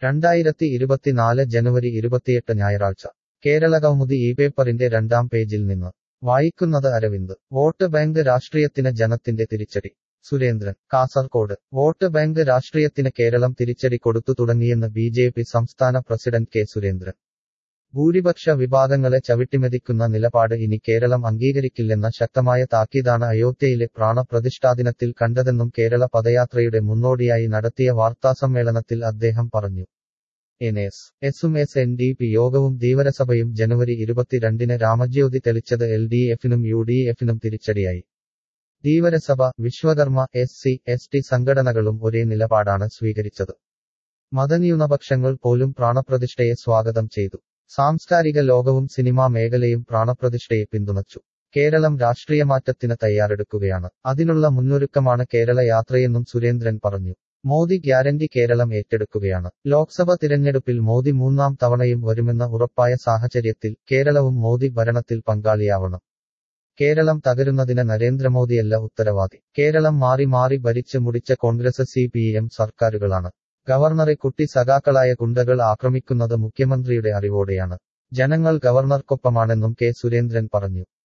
രണ്ടായിരത്തി ഇരുപത്തിനാല് ജനുവരി ഇരുപത്തിയെട്ട് ഞായറാഴ്ച കേരള കൗമുദി ഈ പേപ്പറിന്റെ രണ്ടാം പേജിൽ നിന്ന് വായിക്കുന്നത് അരവിന്ദ് വോട്ട് ബാങ്ക് രാഷ്ട്രീയത്തിന് ജനത്തിന്റെ തിരിച്ചടി സുരേന്ദ്രൻ കാസർകോട് വോട്ട് ബാങ്ക് രാഷ്ട്രീയത്തിന് കേരളം തിരിച്ചടി കൊടുത്തു തുടങ്ങിയെന്ന് ബി ജെ പി സംസ്ഥാന പ്രസിഡന്റ് കെ സുരേന്ദ്രൻ ഭൂരിപക്ഷ വിഭാഗങ്ങളെ ചവിട്ടിമെതിക്കുന്ന നിലപാട് ഇനി കേരളം അംഗീകരിക്കില്ലെന്ന ശക്തമായ താക്കീതാണ് അയോധ്യയിലെ പ്രാണപ്രതിഷ്ഠാദിനത്തിൽ കണ്ടതെന്നും കേരള പദയാത്രയുടെ മുന്നോടിയായി നടത്തിയ വാർത്താസമ്മേളനത്തിൽ അദ്ദേഹം പറഞ്ഞു എൻ എസ് എസും എസ് എൻ ഡി പി യോഗവും ധീവരസഭയും ജനുവരി ഇരുപത്തിരണ്ടിന് രാമജ്യോതി തെളിച്ചത് എൽ ഡി എഫിനും യു ഡി എഫിനും തിരിച്ചടിയായി Dheevarasabha Vishwakarma S C S T സംഘടനകളും ഒരേ നിലപാടാണ് സ്വീകരിച്ചത് മതന്യൂനപക്ഷങ്ങൾ പോലും പ്രാണപ്രതിഷ്ഠയെ സ്വാഗതം ചെയ്തു സാംസ്കാരിക ലോകവും സിനിമാ മേഖലയും പ്രാണപ്രതിഷ്ഠയെ പിന്തുണച്ചു കേരളം രാഷ്ട്രീയമാറ്റത്തിന് തയ്യാറെടുക്കുകയാണ് അതിനുള്ള മുന്നൊരുക്കമാണ് കേരള യാത്രയെന്നും സുരേന്ദ്രൻ പറഞ്ഞു മോദി ഗ്യാരണ്ടി കേരളം ഏറ്റെടുക്കുകയാണ് ലോക്സഭ തിരഞ്ഞെടുപ്പിൽ മോദി മൂന്നാം തവണയും വരുമെന്ന ഉറപ്പായ സാഹചര്യത്തിൽ കേരളവും മോദി ഭരണത്തിൽ പങ്കാളിയാവണം കേരളം തകരുന്നതിന് നരേന്ദ്രമോദിയല്ല ഉത്തരവാദി കേരളം മാറി മാറി ഭരിച്ച് മുടിച്ച കോൺഗ്രസ് സി പി എം സർക്കാരുകളാണ് ഗവർണറെ കുട്ടി സഖാക്കളായ ഗുണ്ടകൾ ആക്രമിക്കുന്നത് മുഖ്യമന്ത്രിയുടെ അറിവോടെയാണ് ജനങ്ങൾ ഗവർണർക്കൊപ്പമാണെന്നും കെ സുരേന്ദ്രൻ പറഞ്ഞു